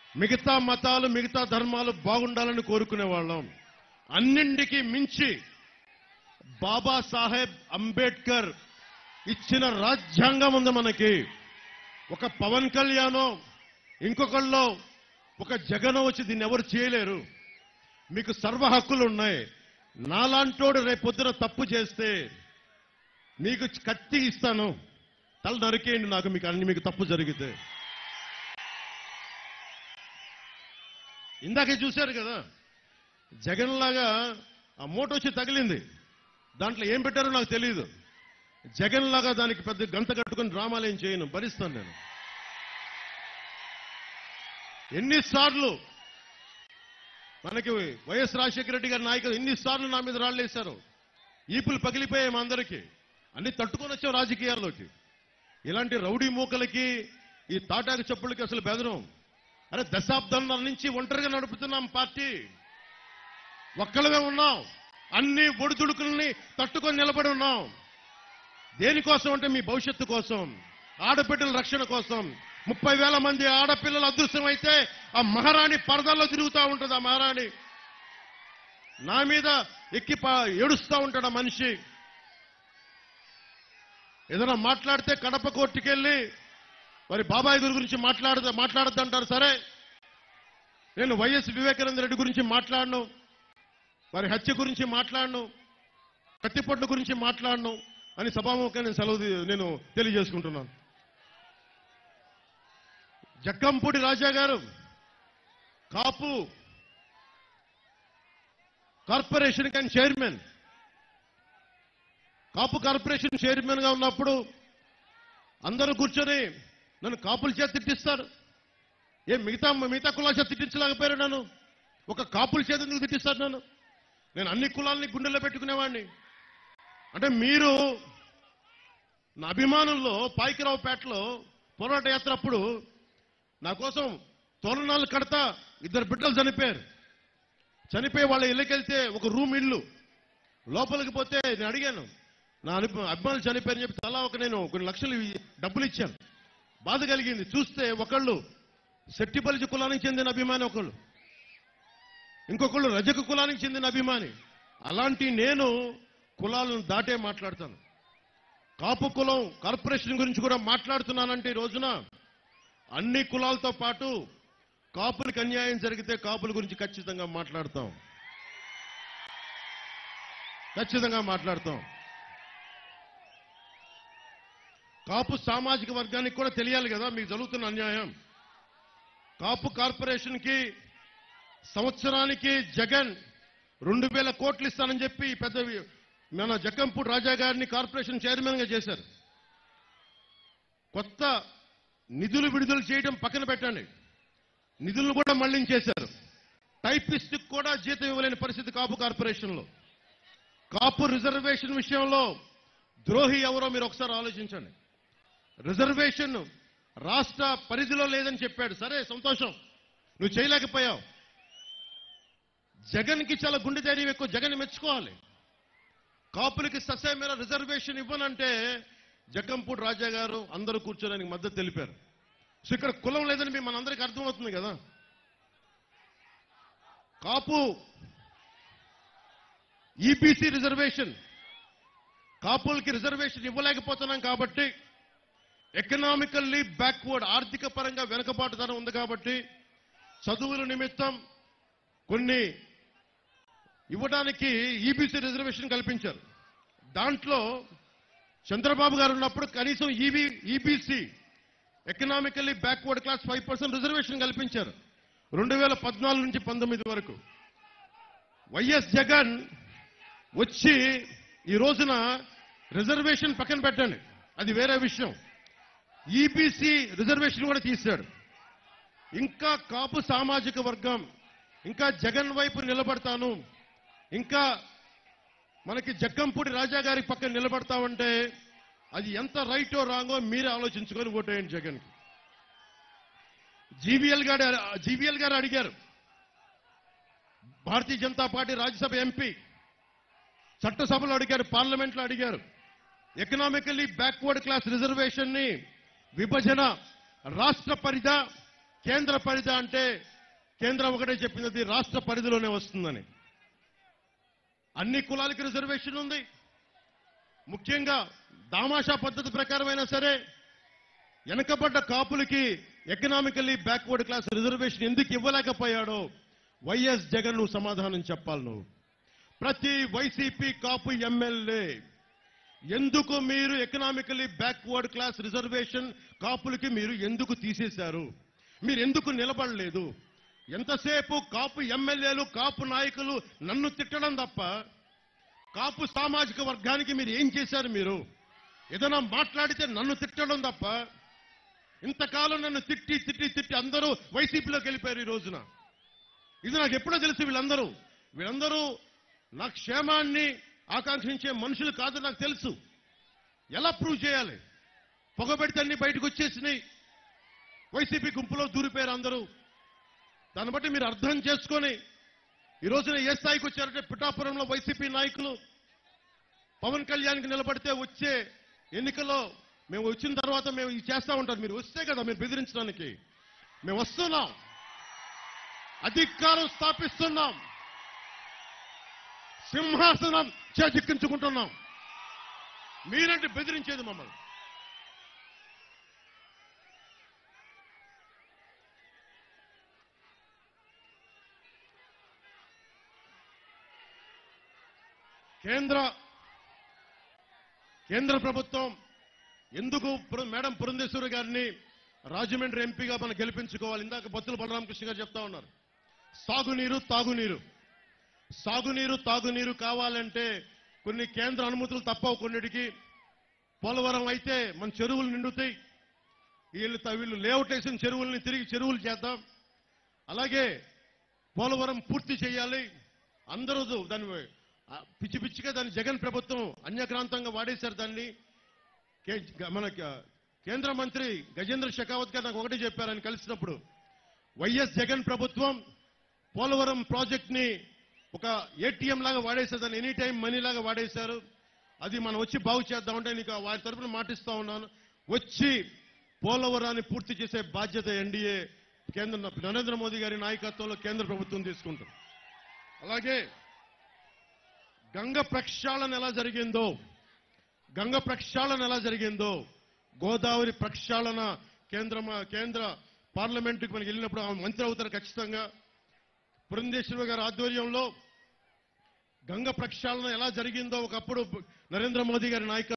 మిగతా మతాలు మిగతా ధర్మాలు బాగుండాలని కోరుకునే వాళ్ళం అన్నింటికి మించి బాబాసాహెబ్ అంబేద్కర్ ఇచ్చిన రాజ్యాంగం ఉంది మనకి ఒక పవన్ కళ్యాణో ఇంకొకళ్ళో ఒక జగనో వచ్చి దీన్ని ఎవరు చేయలేరు మీకు సర్వ హక్కులు ఉన్నాయి నాలాంటోడు రేపు పొద్దున తప్పు చేస్తే మీకు కత్తి ఇస్తాను తల నరికేయండి నాకు మీకు అన్ని మీకు తప్పు జరిగితే ఇందాకే చూశారు కదా జగన్ లాగా ఆ మూట వచ్చి తగిలింది దాంట్లో ఏం పెట్టారో నాకు తెలియదు జగన్ లాగా దానికి పెద్ద గంత కట్టుకుని డ్రామాలు ఏం చేయను భరిస్తాను నేను ఎన్నిసార్లు మనకి వైఎస్ రాజశేఖర రెడ్డి గారి నాయకులు ఎన్నిసార్లు నా మీద రాళ్ళు వేశారు ఈపులు పగిలిపోయాయి మా అందరికీ అన్ని తట్టుకొని వచ్చాం రాజకీయాల్లోకి ఇలాంటి రౌడీ మూకలకి ఈ తాటాకు చెప్పులకి అసలు బెదరం అరే దశాబ్దాల నుంచి ఒంటరిగా నడుపుతున్నాం పార్టీ ఒక్కళ్ళమే ఉన్నాం అన్ని ఒడిదుడుకుల్ని తట్టుకొని నిలబడి ఉన్నాం దేనికోసం అంటే మీ భవిష్యత్తు కోసం ఆడబిడ్డల రక్షణ కోసం ముప్పై వేల మంది ఆడపిల్లలు అదృశ్యమైతే ఆ మహారాణి పరదాల్లో తిరుగుతూ ఉంటుంది ఆ మహారాణి నా మీద ఎక్కి పా- ఏడుస్తా ఉంటాడు ఆ మనిషి ఏదైనా మాట్లాడితే కడప కోర్టుకెళ్ళి మరి బాబాయ్ గారి గురించి మాట్లాడద మాట్లాడద్దంటారు సరే నేను వైఎస్ వివేకానంద రెడ్డి గురించి మాట్లాడను వారి హత్య గురించి మాట్లాడను కత్తిపొట్ల గురించి మాట్లాడను అని సభాముఖంగా నేను సెలవు తీ- నేను తెలియజేసుకుంటున్నాను జక్కంపూడి రాజా గారు కాపు కార్పొరేషన్ కానీ చైర్మన్ కాపు కార్పొరేషన్ చైర్మన్ గా ఉన్నప్పుడు అందరూ కూర్చొని నన్ను కాపుల చేత తిట్టిస్తారు ఏ మిగతా మిగతా కులాల చేత తిట్టించలేకపోయారు నన్ను ఒక కాపుల చేత ఎందుకు తిట్టిస్తారు నన్ను నేను అన్ని కులాలని గుండెల్లో పెట్టుకునేవాడిని అంటే మీరు నా అభిమానంలో పాయికరావుపేటలో పోరాట యాత్ర అప్పుడు నా కోసం తోరణాలు కడతా ఇద్దరు బిడ్డలు చనిపోయారు చనిపోయి వాళ్ళ ఇళ్ళకెళ్తే ఒక రూమ్ ఇల్లు లోపలికి పోతే నేను అడిగాను నా అనుభ అభిమానులు చనిపోయారని చెప్పి తలా ఒక నేను కొన్ని లక్షలు ఇ- డబ్బులు ఇచ్చాను బాధ కలిగింది చూస్తే ఒకళ్ళు శెట్టిపల్లి కులానికి చెందిన అభిమాని ఒకళ్ళు ఇంకొకళ్ళు రజక కులానికి చెందిన అభిమాని అలాంటి నేను కులాలను దాటే మాట్లాడతాను కాపు కులం కార్పొరేషన్ గురించి కూడా మాట్లాడుతున్నానంటే ఈ రోజున అన్ని కులాలతో పాటు కాపులకు అన్యాయం జరిగితే కాపుల గురించి ఖచ్చితంగా మాట్లాడతాం ఖచ్చితంగా మాట్లాడతాం కాపు సామాజిక వర్గానికి కూడా తెలియాలి కదా మీకు జరుగుతున్న అన్యాయం కాపు కార్పొరేషన్ కి సంవత్సరానికి జగన్ రెండు వేల కోట్లు ఇస్తానని చెప్పి ఈ పెద్ద వి- మన జక్కంపూడి రాజా గారిని కార్పొరేషన్ చైర్మన్ గా చేశారు కొత్త నిధులు విడుదల చేయడం పక్కన పెట్టండి నిధులను కూడా మళ్లించేశారు టైపిస్ట్ కూడా జీతం ఇవ్వలేని పరిస్థితి కాపు కార్పొరేషన్లో కాపు రిజర్వేషన్ విషయంలో ద్రోహి ఎవరో మీరు ఒకసారి ఆలోచించండి రిజర్వేషన్ రాష్ట్ర పరిధిలో లేదని చెప్పాడు సరే సంతోషం నువ్వు చేయలేకపోయావు జగన్కి చాలా గుండె ధైర్యం ఎక్కువ జగన్ మెచ్చుకోవాలి కాపులకి ససేమేర రిజర్వేషన్ ఇవ్వనంటే జగంపూడి రాజా గారు అందరూ కూర్చొని ఆయనకి మద్దతు తెలిపారు సో ఇక్కడ కులం లేదని మీ మనందరికీ అర్థమవుతుంది కదా కాపు ఈబీసీ రిజర్వేషన్ కాపులకి రిజర్వేషన్ ఇవ్వలేకపోతున్నాం కాబట్టి ఎకనామికల్లీ బ్యాక్వర్డ్ ఆర్థిక పరంగా వెనుకబాటుతనం ఉంది కాబట్టి చదువుల నిమిత్తం కొన్ని ఇవ్వడానికి ఈబీసీ రిజర్వేషన్ కల్పించారు దాంట్లో చంద్రబాబు గారు ఉన్నప్పుడు కనీసం EB EBC economically backward class five percent reservation కల్పించారు రెండు వేల పద్నాలుగు నుంచి పంతొమ్మిది వరకు వైఎస్ జగన్ వచ్చి ఈ రోజున రిజర్వేషన్ పక్కన పెట్టండి అది వేరే విషయం ఈబీసీ రిజర్వేషన్ కూడా తీశాడు ఇంకా కాపు సామాజిక వర్గం ఇంకా జగన్ వైపు నిలబడతాను ఇంకా మనకి జగ్గంపూడి రాజా గారి పక్కన నిలబడతామంటే అది ఎంత రైటో రాంగో మీరే ఆలోచించుకొని ఓటేయండి జగన్ జీవీఎల్ గారు జీవీఎల్ గారు అడిగారు భారతీయ జనతా పార్టీ రాజ్యసభ ఎంపీ చట్టసభలో అడిగారు పార్లమెంట్లో అడిగారు ఎకనామికల్లీ బ్యాక్వర్డ్ క్లాస్ రిజర్వేషన్ ని విభజన రాష్ట్ర పరిధ కేంద్ర పరిధి అంటే కేంద్రం ఒకటే చెప్పింది అది రాష్ట్ర పరిధిలోనే వస్తుందని అన్ని కులాలకి రిజర్వేషన్ ఉంది ముఖ్యంగా దామాషా పద్ధతి ప్రకారమైనా సరే వెనకబడ్డ కాపులకి ఎకనామికల్లీ బ్యాక్వర్డ్ క్లాస్ రిజర్వేషన్ ఎందుకు ఇవ్వలేకపోయాడో వైఎస్ జగన్ నువ్వు సమాధానం చెప్పాలి నువ్వు ప్రతి వైసీపీ కాపు ఎమ్మెల్యే ఎందుకు మీరు ఎకనామికలీ బ్యాక్వర్డ్ క్లాస్ రిజర్వేషన్ కాపులకి మీరు ఎందుకు తీసేశారు మీరు ఎందుకు నిలబడలేదు ఎంతసేపు కాపు ఎమ్మెల్యేలు కాపు నాయకులు నన్ను తిట్టడం తప్ప కాపు సామాజిక వర్గానికి మీరు ఏం చేశారు మీరు ఏదైనా మాట్లాడితే నన్ను తిట్టడం తప్ప ఇంతకాలం నన్ను తిట్టి తిట్టి తిట్టి అందరూ వైసీపీలోకి వెళ్ళిపోయారు ఈ రోజున ఇది నాకు ఎప్పుడో తెలుసు వీళ్ళందరూ వీళ్ళందరూ నా క్షేమాన్ని ఆకాంక్షించే మనుషులు కాదు నాకు తెలుసు ఎలా ప్రూవ్ చేయాలి పొగబెడితే అన్ని బయటకు వచ్చేసినాయి వైసీపీ గుంపులో దూరిపోయారు అందరూ దాన్ని బట్టి మీరు అర్థం చేసుకొని ఈ రోజున ఏ స్థాయికి వచ్చారంటే పిఠాపురంలో వైసీపీ నాయకులు పవన్ కళ్యాణ్కి నిలబడితే వచ్చే ఎన్నికల్లో మేము వచ్చిన తర్వాత మేము ఇది చేస్తా ఉంటారు మీరు వస్తే కదా మీరు బెదిరించడానికి మేము వస్తున్నాం అధికారం స్థాపిస్తున్నాం సింహాసనం చేజిక్కించుకుంటున్నాం మీరంటే బెదిరించేది మమ్మల్ని కేంద్ర కేంద్ర ప్రభుత్వం ఎందుకు పుర- మేడం పురంధేశ్వరి గారిని రాజమండ్రి ఎంపీగా మనం గెలిపించుకోవాలి ఇందాక బత్తుల బలరామకృష్ణ గారు చెప్తా ఉన్నారు సాగునీరు తాగునీరు సాగునీరు తాగునీరు కావాలంటే కొన్ని కేంద్ర అనుమతులు తప్పవు కొన్నిటికి పోలవరం అయితే మన చెరువులు నిండుతాయి వీళ్ళు త- వీళ్ళు లేఅవుట్ వేసిన చెరువుల్ని తిరిగి చెరువులు చేద్దాం అలాగే పోలవరం పూర్తి చేయాలి అందరూ దాన్ని ఆ, పిచ్చి పిచ్చిగా దాన్ని జగన్ ప్రభుత్వం అన్యక్రాంతంగా వాడేశారు దాన్ని కే- గ- మన క- కేంద్ర మంత్రి గజేంద్ర షెకావత్ గారు నాకు ఒకటే చెప్పారు ఆయన కలిసినప్పుడు వైఎస్ జగన్ ప్రభుత్వం పోలవరం ప్రాజెక్ట్ ని ఒక ఏటీఎం లాగా వాడేశారు దాన్ని ఎనీ టైం మనీ లాగా వాడేశారు అది మనం వచ్చి బాగు చేద్దామంటే నీకు వారి తరపున మాటిస్తా ఉన్నాను వచ్చి పోలవరాన్ని పూర్తి చేసే బాధ్యత ఎన్డీఏ కేంద్ర నరేంద్ర మోదీ గారి నాయకత్వంలో కేంద్ర ప్రభుత్వం తీసుకుంటుంది అలాగే గంగ ప్రక్షాళన ఎలా జరిగిందో గంగ ప్రక్షాళన ఎలా జరిగిందో గోదావరి ప్రక్షాళన కేంద్ర కేంద్ర పార్లమెంటుకి మనకి వెళ్ళినప్పుడు ఆమె మంత్రి అవుతారు ఖచ్చితంగా పురంధేశ్వరి గారి ఆధ్వర్యంలో గంగ ప్రక్షాళన ఎలా జరిగిందో ఒకప్పుడు నరేంద్ర మోదీ గారి నాయకత్వం